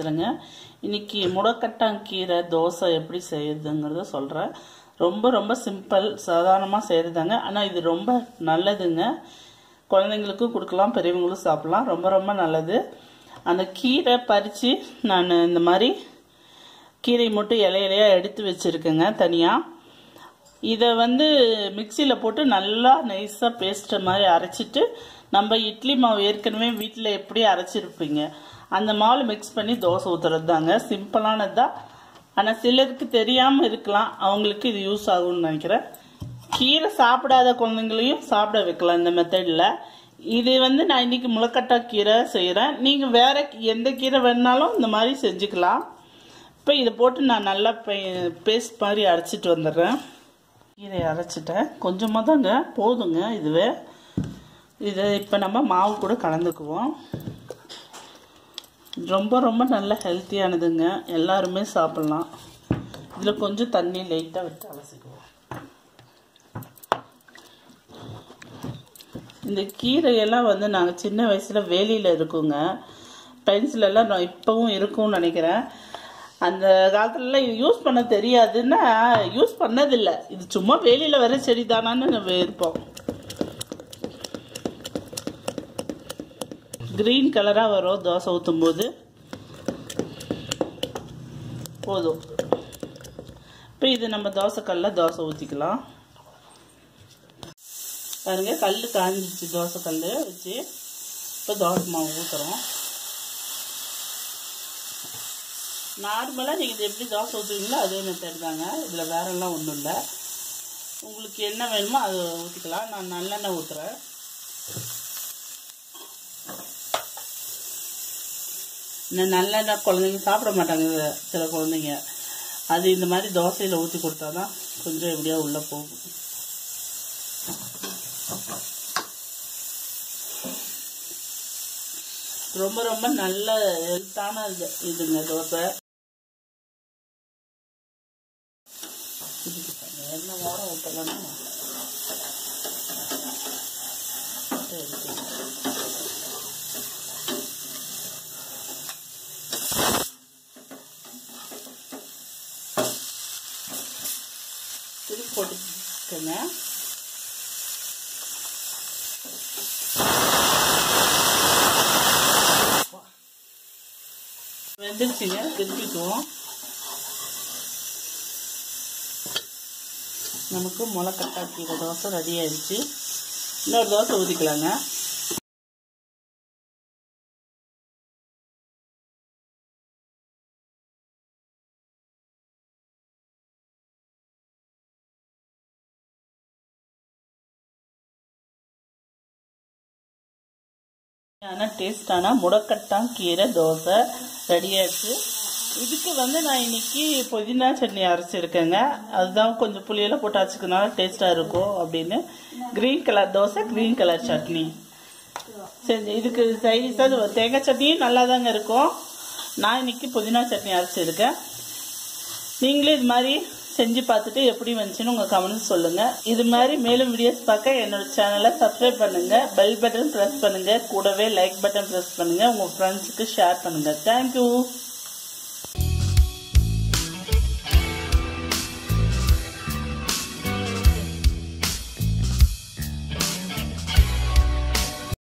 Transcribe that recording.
பேசுகிறேங்க இன்னைக்கு முடக்கட்டாங்கீரை தோசை எப்படி செய்யுதுங்கிறத சொல்கிறேன் ரொம்ப ரொம்ப சிம்பிள் சாதாரணமாக செய்கிறதாங்க ஆனால் இது ரொம்ப நல்லதுங்க குழந்தைங்களுக்கும் கொடுக்கலாம் பெரியவங்களும் சாப்பிட்லாம் ரொம்ப ரொம்ப நல்லது அந்த கீரை பறித்து நான் இந்த மாதிரி கீரை மட்டும் இலை இலையாக எடுத்து வச்சுருக்கேங்க தனியாக இதை வந்து மிக்சியில் போட்டு நல்லா நைஸாக பேஸ்ட்டை மாதிரி அரைச்சிட்டு நம்ம இட்லி மாவு ஏற்கனவே வீட்டில் எப்படி அரைச்சிருப்பீங்க அந்த மாவு மிக்ஸ் பண்ணி தோசை ஊற்றுறது தாங்க சிம்பிளானது தான் ஆனால் சிலருக்கு தெரியாமல் இருக்கலாம் அவங்களுக்கு இது யூஸ் ஆகும்னு நினைக்கிறேன் கீரை சாப்பிடாத குழந்தைங்களையும் சாப்பிட வைக்கலாம் இந்த மெத்தடில் இது வந்து நான் இன்னைக்கு முளைக்கட்டா கீரை செய்கிறேன் நீங்கள் வேற எந்த கீரை வேணாலும் இந்த மாதிரி செஞ்சுக்கலாம் இப்போ இதை போட்டு நான் நல்லா பேஸ்ட் மாதிரி அரைச்சிட்டு வந்துடுறேன் கீரை அரைச்சிட்டேன் கொஞ்சமாக தாங்க போதுங்க இதுவே இதை இப்போ நம்ம மாவு கூட கலந்துக்குவோம் ரொம்ப ரொம்ப நல்ல ஹெல்த்தியானதுங்க எல்லாருமே சாப்பிட்லாம் இதில் கொஞ்சம் தண்ணி லைட்டாக விட்டு அலசிக்குவோம் இந்த கீரையெல்லாம் வந்து நாங்கள் சின்ன வயசில் வேலியில் இருக்குங்க பென்சிலெல்லாம் நான் இப்போவும் இருக்கும்னு நினைக்கிறேன் அந்த காலத்துலலாம் இது யூஸ் பண்ண தெரியாதுன்னா யூஸ் பண்ணதில்லை இது சும்மா வேலியில் வர செடி தானான்னு இருப்போம் க்ரீன் கலராக வரும் தோசை ஊற்றும் போது போதும் இப்போ இது நம்ம தோசை கல்ல தோசை ஊற்றிக்கலாம் பாருங்க கல் காஞ்சிச்சு தோசை கல் வச்சு இப்போ தோசை மாவு ஊற்றுறோம் நார்மலாக நீங்கள் இது எப்படி தோசை ஊற்றுவீங்களோ அதே மெத்தட் தாங்க இதில் வேறெல்லாம் ஒன்றும் இல்லை உங்களுக்கு என்ன வேணுமோ அதை ஊற்றிக்கலாம் நான் நல்லெண்ணெய் ஊற்றுறேன் இன்னும் நல்லெண்ணெய் குழந்தைங்க சாப்பிட மாட்டாங்க சில குழந்தைங்க அது இந்த மாதிரி தோசையில் ஊற்றி கொடுத்தா தான் கொஞ்சம் எப்படியா உள்ளே போகும் ரொம்ப ரொம்ப நல்ல ஹெல்த்தான இது இதுங்க தோசை என்ன வாரம் ஊற்றலன்னா திருப்பி போட்டுக்கோங்க வெந்துருச்சுங்க திருப்பிக்குவோம் நமக்கு முளைக்கட்டா கீரை தோசை ரெடி ஆயிடுச்சு இன்னொரு தோசை ஊற்றிக்கலாங்க ஆனால் டேஸ்டான முடக்கட்டான் கீரை தோசை ரெடி ஆயிடுச்சு இதுக்கு வந்து நான் இன்னைக்கு புதினா சட்னி அரைச்சிருக்கேங்க அதுதான் கொஞ்சம் புளியெல்லாம் போட்டு அரைச்சிக்கனால டேஸ்ட்டாக இருக்கும் அப்படின்னு green colour dosa green colour chutney சரி இதுக்கு சைடிஷாக தேங்காய் சட்னியும் நல்லா தாங்க இருக்கும் நான் இன்னைக்கு புதினா சட்னி அரைச்சிருக்கேன் நீங்களே இது மாதிரி செஞ்சு பார்த்துட்டு எப்படி வந்துச்சுன்னு உங்கள் கமெண்ட்ஸ் சொல்லுங்கள் இது மாதிரி மேலும் வீடியோஸ் பார்க்க என்னோட சேனலை சப்ஸ்கிரைப் பண்ணுங்கள் பெல் பட்டன் ப்ரெஸ் பண்ணுங்கள் கூடவே லைக் பட்டன் ப்ரெஸ் பண்ணுங்கள் உங்கள் ஃப்ரெண்ட்ஸுக்கு ஷேர் பண்ணுங்கள் தேங்க்யூ